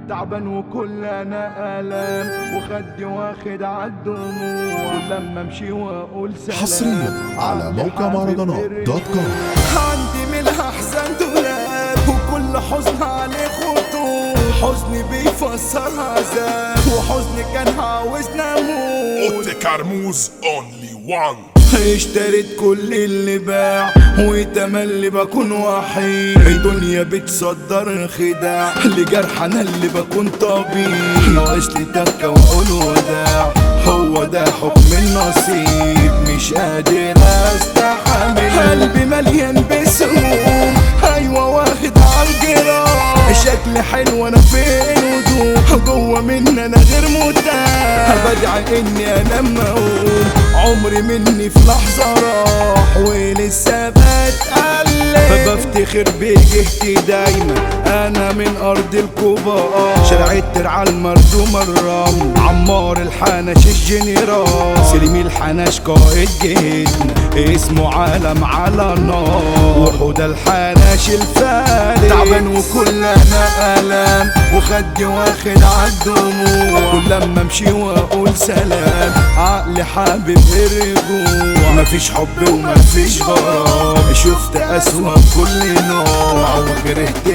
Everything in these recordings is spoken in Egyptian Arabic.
تعبان وكل انا الام وخدي واخد عالدموع لما امشي واقول سلام حصريا على موقع مهرجانات دوت كوم عندي من الاحزان دولاب وكل حزن عليه خطوط حزني بيفسر عذاب وحزني كان عاوزني اموت اوتي كرموز اونلي وان اشتريت كل اللي باع وتملي بكون وحيد الدنيا بتصدر خداع لجرح انا اللي بكون طبيب ناقص لي تكه واقول وداع هو ده حكم النصيب مش قادر استحمل قلبي مليان بسموم ايوه واخد عالجراح شكلي حلو انا فين وضوح جوه مني انا غير متاح بدعي اني انام اقوم عمري مني في لحظه راح ولسه بتقلب فبفتخر بجهتي دايما انا من ارض الكبار شارع الترعه المردوم الرمل عمار الحنش الجنرال سليمي الحنش قائد جيتنا اسمه عالم على النار وحوده الحنش الفارس تعبان وكل انا الام وخدي واخد عالدموع كل لما امشي واقول سلام عقلي حابب الرجوع مفيش حب ومفيش غرام شفت اسوأ كل نوع وكرهت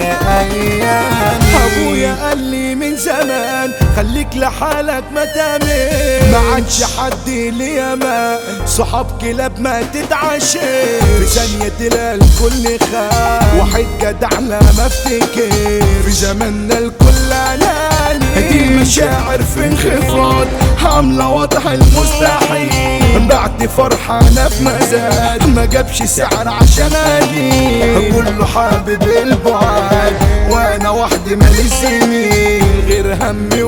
ايام ابويا قال لي من زمان خليك لحالك ما تامن ما عادش حد ليا ما صحاب كلاب ما تتعشى في ثانية تلاقي الكل خان واحد جدع لا ما افتكر في زماننا الكل اناني دي مشاعر في انخفاض عاملة وضع المستحيل بعد فرحة انا في مزاج ما جابش سعر عشان اجي كله حابب البعاد وانا وحدي مالي زميل غير همي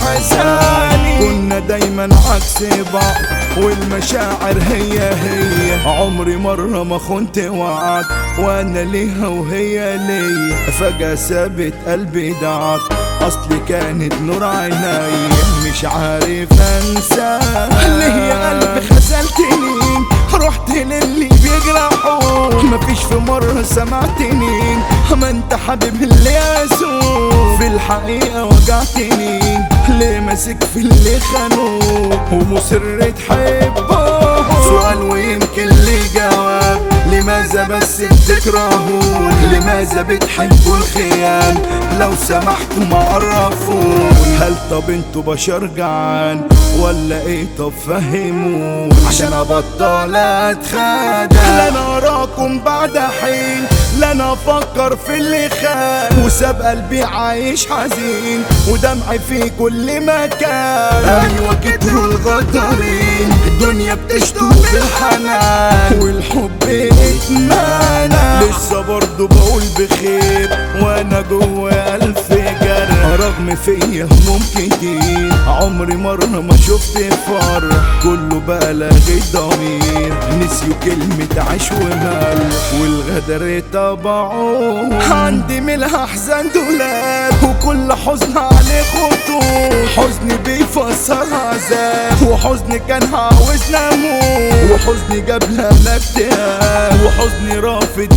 واحزاني كنا دايما عكس بعض والمشاعر هي هي عمري مرة ما خنت وعد وانا ليها وهي ليا فجأة سابت قلبي دعك اصلي كانت نور عيني مش عارف انسى ليه يا قلبي خذلتني رحت للي بيجرحوا مفيش في مرة سمعتني ما انت حبيب اللي اسوق في الحقيقة وجعتني ليه ماسك في اللي خانوه ومصر تحبه سؤال ويمكن لي جواب لماذا بس بتكرهون لماذا بتحبوا الخيان لو سمحتوا ما قرفون هل طب انتوا بشر جعان ولا ايه طب فهمون عشان ابطل اتخادع لا انا اراكم بعد حين لا انا افكر في اللي خان وساب قلبي عايش حزين ودمعي في كل مكان ايوه كتروا الغدارين الدنيا بتشتم بالحنان والحب اتمنى لسه برضه بقول بخير وانا جوا الف جرح رغم فيا هموم كتير عمري مرة ما شفت فرح كله بقى لغي ضمير نسيوا كلمة عيش ومال والغدر طبعوه عندي من الاحزان دولاب وكل حزن عليه خطوط حزني بيفسر عذاب وحزني كان عاوزني اموت وحزني جاب لنا اكتئاب وحزني رافض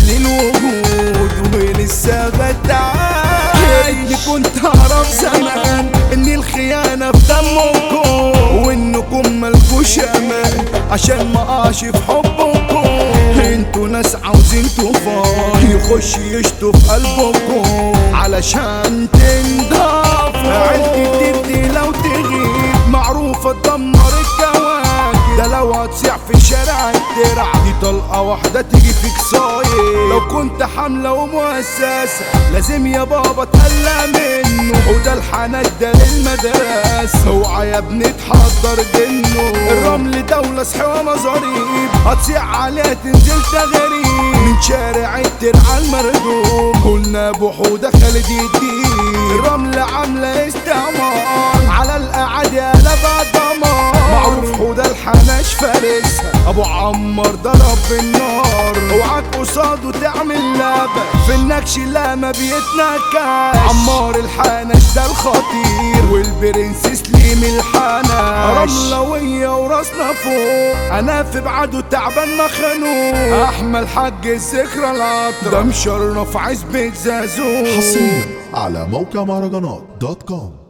للوجود ولسه بتعب اني كنت اعرف زمان ان الخيانه في دمكم وانكم ملكوش امان عشان ما اقعش في حبكم انتوا ناس عاوزين طوفان يخش يشطوا في قلبكم علشان تنضافوا عيلتي تبدي لو تغيب معروفه تدمر الكواكب ده لو هتصيع في شارع الترع دي طلقه واحده تيجي فيك صاير لو كنت حامله ومؤسسه لازم يا بابا تقلق منه وده الحنان ده للمدرسه اوعى يا ابني تحضر دنه الرمل دوله صحيحه مظاريب هتصيع عليها تنزل تغريب من شارع الترعه المردوم قلنا ابو حوده خالد الدين الرمل عامله استعمار على الاعادي قلبها دمار معروف حوده الحناش فارسها ابو عمر ضرب بالنار اوعاك قصاده تعمل لبن في النكش لا ما بيتنكش عمار الحناش ده الخطير والبرنسيس ليه ملحانة رملوية وراسنا فوق انا في بعده تعبان مخنوق احمد حج الذكرى العطرة ده مشرف عزبة زازو حصريا على موقع مهرجانات دوت كوم